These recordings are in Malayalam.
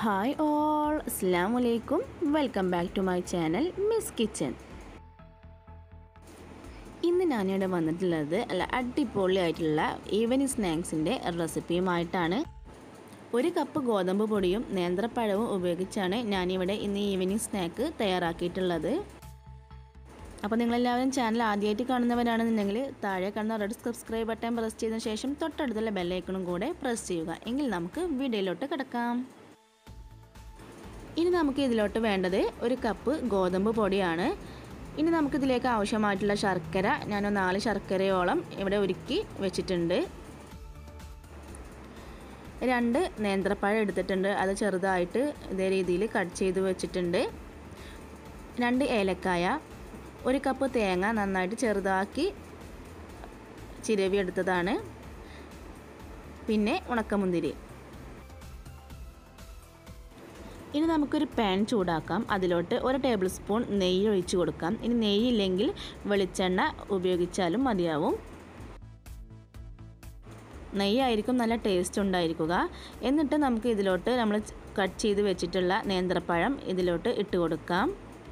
ഹായ് ഓൾ അസ്സാം വലൈക്കും welcome back to my channel Miss Kitchen ഇന്ന് ഞാനിവിടെ വന്നിട്ടുള്ളത് അല്ല അടിപൊളിയായിട്ടുള്ള ഈവനിങ് സ്നാക്സിൻ്റെ റെസിപ്പിയുമായിട്ടാണ് ഒരു കപ്പ് ഗോതമ്പ് പൊടിയും നേന്ത്രപ്പഴവും ഉപയോഗിച്ചാണ് ഞാനിവിടെ ഇന്ന് ഈവനിങ് സ്നാക്ക് തയ്യാറാക്കിയിട്ടുള്ളത് അപ്പോൾ നിങ്ങളെല്ലാവരും ചാനൽ ആദ്യമായിട്ട് കാണുന്നവരാണെന്നുണ്ടെങ്കിൽ താഴെ കാണുന്ന റെഡ് സബ്സ്ക്രൈബ് ബട്ടൺ പ്രസ് ചെയ്തതിന് ശേഷം തൊട്ടടുത്തുള്ള ബെല്ലൈക്കണും കൂടെ പ്രസ് ചെയ്യുക എങ്കിൽ നമുക്ക് വീഡിയോയിലോട്ട് കിടക്കാം ഇനി നമുക്ക് ഇതിലോട്ട് വേണ്ടത് ഒരു കപ്പ് ഗോതമ്പ് പൊടിയാണ് ഇനി നമുക്കിതിലേക്ക് ആവശ്യമായിട്ടുള്ള ശർക്കര ഞാൻ നാല് ശർക്കരയോളം ഇവിടെ ഒരുക്കി വെച്ചിട്ടുണ്ട് രണ്ട് നേന്ത്രപ്പഴം എടുത്തിട്ടുണ്ട് അത് ചെറുതായിട്ട് ഇതേ രീതിയിൽ കട്ട് ചെയ്ത് വെച്ചിട്ടുണ്ട് രണ്ട് ഏലക്കായ ഒരു കപ്പ് തേങ്ങ നന്നായിട്ട് ചെറുതാക്കി ചിരവി എടുത്തതാണ് പിന്നെ ഉണക്കമുന്തിരി ഇനി നമുക്കൊരു പാൻ ചൂടാക്കാം അതിലോട്ട് ഒരു ടേബിൾ സ്പൂൺ നെയ്യ് ഒഴിച്ച് കൊടുക്കാം ഇനി നെയ്യില്ലെങ്കിൽ വെളിച്ചെണ്ണ ഉപയോഗിച്ചാലും മതിയാവും നെയ്യായിരിക്കും നല്ല ടേസ്റ്റ് ഉണ്ടായിരിക്കുക എന്നിട്ട് നമുക്ക് ഇതിലോട്ട് നമ്മൾ കട്ട് ചെയ്ത് വെച്ചിട്ടുള്ള നേന്ത്രപ്പഴം ഇതിലോട്ട് ഇട്ട് കൊടുക്കാം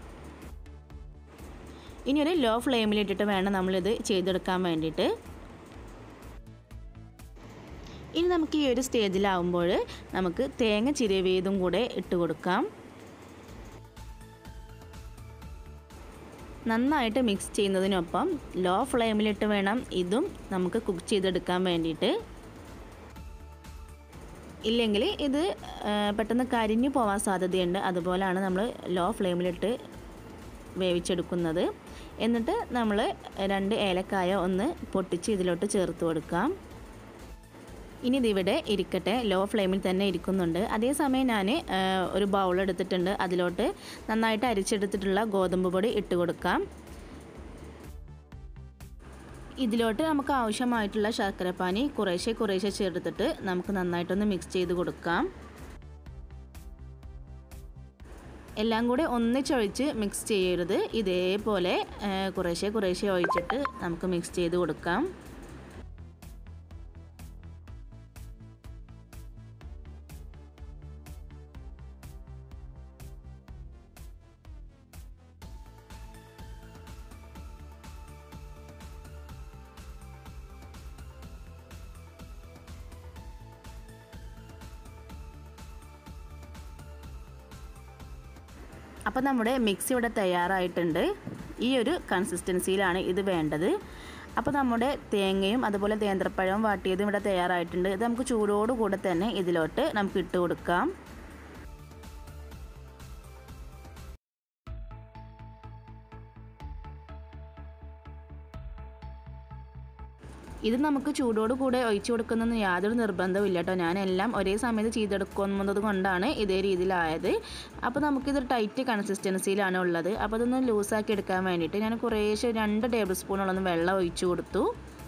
ഇനി ഒരു ലോ ഫ്ലെയിമിലിട്ടിട്ട് വേണം നമ്മളിത് ചെയ്തെടുക്കാൻ വേണ്ടിയിട്ട് ഇനി നമുക്ക് ഈ ഒരു സ്റ്റേജിലാവുമ്പോൾ നമുക്ക് തേങ്ങ ചിരവിയതും കൂടെ ഇട്ട് കൊടുക്കാം നന്നായിട്ട് മിക്സ് ചെയ്യുന്നതിനൊപ്പം ലോ ഫ്ലെയിമിലിട്ട് വേണം ഇതും നമുക്ക് കുക്ക് ചെയ്തെടുക്കാൻ വേണ്ടിയിട്ട് ഇല്ലെങ്കിൽ ഇത് പെട്ടെന്ന് കരിഞ്ഞു പോകാൻ സാധ്യതയുണ്ട് അതുപോലെയാണ് നമ്മൾ ലോ ഫ്ലെയിമിലിട്ട് വേവിച്ചെടുക്കുന്നത് എന്നിട്ട് നമ്മൾ രണ്ട് ഏലക്കായ ഒന്ന് പൊട്ടിച്ച് ഇതിലോട്ട് ചേർത്ത് കൊടുക്കാം ഇനി ഇതിവിടെ ഇരിക്കട്ടെ ലോ ഫ്ലെയിമിൽ തന്നെ ഇരിക്കുന്നുണ്ട് അതേസമയം ഞാൻ ഒരു ബൗൾ എടുത്തിട്ടുണ്ട് അതിലോട്ട് നന്നായിട്ട് അരിച്ചെടുത്തിട്ടുള്ള ഗോതമ്പ് പൊടി ഇട്ട് കൊടുക്കാം ഇതിലോട്ട് നമുക്ക് ആവശ്യമായിട്ടുള്ള ശർക്കരപ്പാനി കുറേശ്ശെ കുറേശ്ശെ ചേർത്തിട്ട് നമുക്ക് നന്നായിട്ടൊന്ന് മിക്സ് ചെയ്ത് കൊടുക്കാം എല്ലാം കൂടെ ഒന്നിച്ചൊഴിച്ച് മിക്സ് ചെയ്യരുത് ഇതേപോലെ കുറേശ്ശെ കുറേശ്ശെ ഒഴിച്ചിട്ട് നമുക്ക് മിക്സ് ചെയ്ത് കൊടുക്കാം അപ്പോൾ നമ്മുടെ മിക്സ് ഇവിടെ തയ്യാറായിട്ടുണ്ട് ഈ ഒരു കൺസിസ്റ്റൻസിയിലാണ് ഇത് വേണ്ടത് അപ്പോൾ നമ്മുടെ തേങ്ങയും അതുപോലെ നേന്ത്രപ്പഴവും വാട്ടിയതും ഇവിടെ തയ്യാറായിട്ടുണ്ട് ഇത് നമുക്ക് ചൂടോടുകൂടെ തന്നെ ഇതിലോട്ട് നമുക്ക് ഇട്ട് കൊടുക്കാം ഇത് നമുക്ക് ചൂടോട് കൂടെ ഒഴിച്ചു കൊടുക്കുന്നതെന്ന് യാതൊരു നിർബന്ധവും ഇല്ല കേട്ടോ ഞാനെല്ലാം ഒരേ സമയത്ത് ചെയ്തെടുക്കുന്നത് കൊണ്ടാണ് ഇതേ രീതിയിലായത് അപ്പോൾ നമുക്കിത് ടൈറ്റ് കൺസിസ്റ്റൻസിയിലാണ് ഉള്ളത് അപ്പോൾ അതൊന്ന് ലൂസാക്കി എടുക്കാൻ വേണ്ടിയിട്ട് ഞാൻ കുറേശ്ശെ രണ്ട് ടേബിൾ സ്പൂണോളൊന്ന് വെള്ളം ഒഴിച്ചു കൊടുത്തു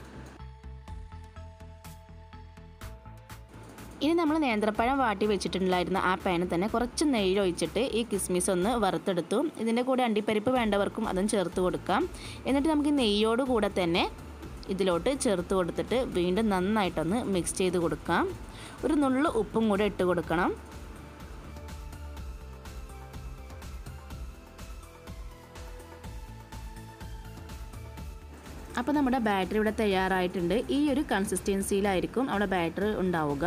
ഇനി നമ്മൾ നേന്ത്രപ്പഴം വാട്ടി വെച്ചിട്ടുണ്ടായിരുന്ന ആ പാനിൽ തന്നെ കുറച്ച് നെയ്യ് ഒഴിച്ചിട്ട് ഈ കിസ്മിസ് ഒന്ന് വറുത്തെടുത്തു ഇതിൻ്റെ കൂടെ അണ്ടിപ്പരിപ്പ് വേണ്ടവർക്കും അതും ചേർത്ത് കൊടുക്കാം എന്നിട്ട് നമുക്ക് നെയ്യോട് കൂടെ തന്നെ ഇതിലോട്ട് ചേർത്ത് കൊടുത്തിട്ട് വീണ്ടും നന്നായിട്ടൊന്ന് മിക്സ് ചെയ്ത് കൊടുക്കാം ഒരു നുള്ളു ഉപ്പും കൂടെ ഇട്ട് കൊടുക്കണം അപ്പോൾ നമ്മുടെ ബാറ്ററി ഇവിടെ തയ്യാറായിട്ടുണ്ട് ഈ ഒരു കൺസിസ്റ്റൻസിയിലായിരിക്കും നമ്മുടെ ബാറ്ററി ഉണ്ടാവുക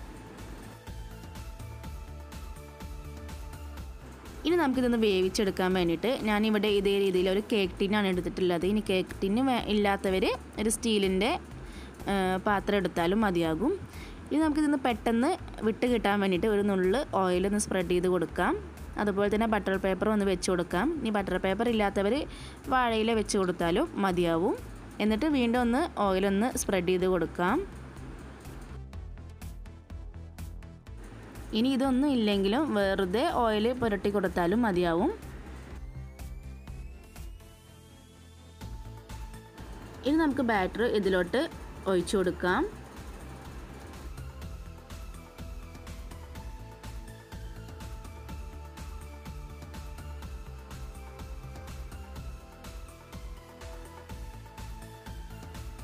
ഇനി നമുക്കിതൊന്ന് വേവിച്ചെടുക്കാൻ വേണ്ടിയിട്ട് ഞാനിവിടെ ഇതേ രീതിയിൽ ഒരു കേക്ക് ടിന്നാണ് എടുത്തിട്ടുള്ളത് ഇനി കേക്ക് ടിന്ന് ഇല്ലാത്തവർ ഒരു സ്റ്റീലിൻ്റെ പാത്രം എടുത്താലും മതിയാകും ഇനി നമുക്കിതൊന്ന് പെട്ടെന്ന് വിട്ട് കിട്ടാൻ വേണ്ടിയിട്ട് ഒരു നുള്ള് ഓയിലൊന്ന് സ്പ്രെഡ് ചെയ്ത് കൊടുക്കാം അതുപോലെ തന്നെ ബട്ടർ പേപ്പർ ഒന്ന് വെച്ച് കൊടുക്കാം ഇനി ബട്ടർ പേപ്പർ ഇല്ലാത്തവർ വാഴയില വെച്ച് കൊടുത്താലും മതിയാവും എന്നിട്ട് വീണ്ടും ഒന്ന് ഓയിലൊന്ന് സ്പ്രെഡ് ചെയ്ത് കൊടുക്കാം ഇനി ഇതൊന്നും ഇല്ലെങ്കിലും വെറുതെ ഓയിൽ പുരട്ടി കൊടുത്താലും മതിയാവും ഇനി നമുക്ക് ബാറ്റർ ഇതിലോട്ട് ഒഴിച്ചു കൊടുക്കാം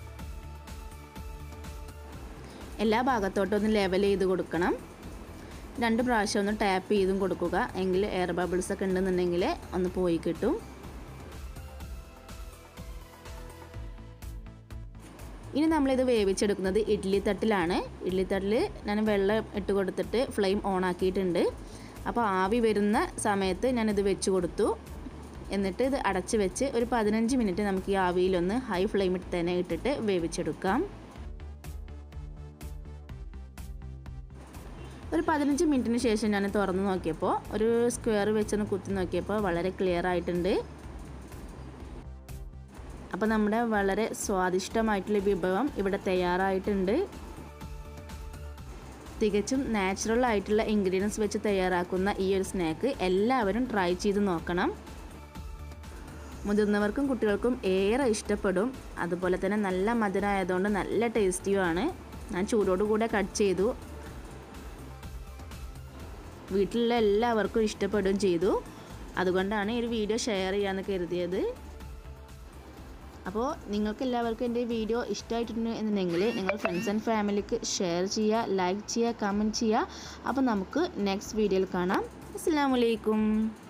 എല്ലാ ഭാഗത്തോട്ടും ഒന്ന് ലെവൽ ചെയ്ത് കൊടുക്കണം രണ്ട് പ്രാവശ്യം ഒന്ന് ടാപ്പ് ചെയ്തും കൊടുക്കുക എങ്കിൽ എയർ ബബിൾസ് ഒക്കെ ഉണ്ടെന്നുണ്ടെങ്കിൽ ഒന്ന് പോയി കിട്ടും ഇനി നമ്മളിത് വേവിച്ചെടുക്കുന്നത് ഇഡ്ഡലി തട്ടിലാണ് ഇഡ്ഡലി തട്ടിൽ ഞാൻ വെള്ളം ഇട്ട് കൊടുത്തിട്ട് ഫ്ലെയിം ഓൺ ആക്കിയിട്ടുണ്ട് അപ്പോൾ ആവി വരുന്ന സമയത്ത് ഞാനിത് വെച്ച് കൊടുത്തു എന്നിട്ട് ഇത് അടച്ച് വെച്ച് ഒരു പതിനഞ്ച് മിനിറ്റ് നമുക്ക് ഈ ആവിയിലൊന്ന് ഹൈ ഫ്ലെയിമിൽ തന്നെ ഇട്ടിട്ട് വേവിച്ചെടുക്കാം ഒരു പതിനഞ്ച് മിനിറ്റിന് ശേഷം ഞാൻ തുറന്ന് നോക്കിയപ്പോൾ ഒരു സ്ക്വയർ വെച്ചൊന്ന് കുത്തി നോക്കിയപ്പോൾ വളരെ ക്ലിയർ ആയിട്ടുണ്ട് അപ്പോൾ നമ്മുടെ വളരെ സ്വാദിഷ്ടമായിട്ടുള്ള വിഭവം ഇവിടെ തയ്യാറായിട്ടുണ്ട് തികച്ചും നാച്ചുറൽ ആയിട്ടുള്ള ഇൻഗ്രീഡിയൻസ് വെച്ച് തയ്യാറാക്കുന്ന ഈ ഒരു സ്നാക്ക് എല്ലാവരും ട്രൈ ചെയ്ത് നോക്കണം മുതിർന്നവർക്കും കുട്ടികൾക്കും ഏറെ ഇഷ്ടപ്പെടും അതുപോലെ തന്നെ നല്ല മധുരമായതുകൊണ്ട് നല്ല ടേസ്റ്റിയുമാണ് ഞാൻ ചൂടോടുകൂടെ കട്ട് ചെയ്തു വീട്ടിലുള്ള എല്ലാവർക്കും ഇഷ്ടപ്പെടുകയും ചെയ്തു അതുകൊണ്ടാണ് ഈ ഒരു വീഡിയോ ഷെയർ ചെയ്യാമെന്ന് കരുതിയത് അപ്പോൾ നിങ്ങൾക്ക് എല്ലാവർക്കും എൻ്റെ വീഡിയോ ഇഷ്ടമായിട്ടുണ്ട് എന്നുണ്ടെങ്കിൽ നിങ്ങൾ ഫ്രണ്ട്സ് ആൻഡ് ഫാമിലിക്ക് ഷെയർ ചെയ്യുക ലൈക്ക് ചെയ്യുക കമൻറ്റ് ചെയ്യുക അപ്പോൾ നമുക്ക് നെക്സ്റ്റ് വീഡിയോയിൽ കാണാം അസ്സാം വലൈക്കും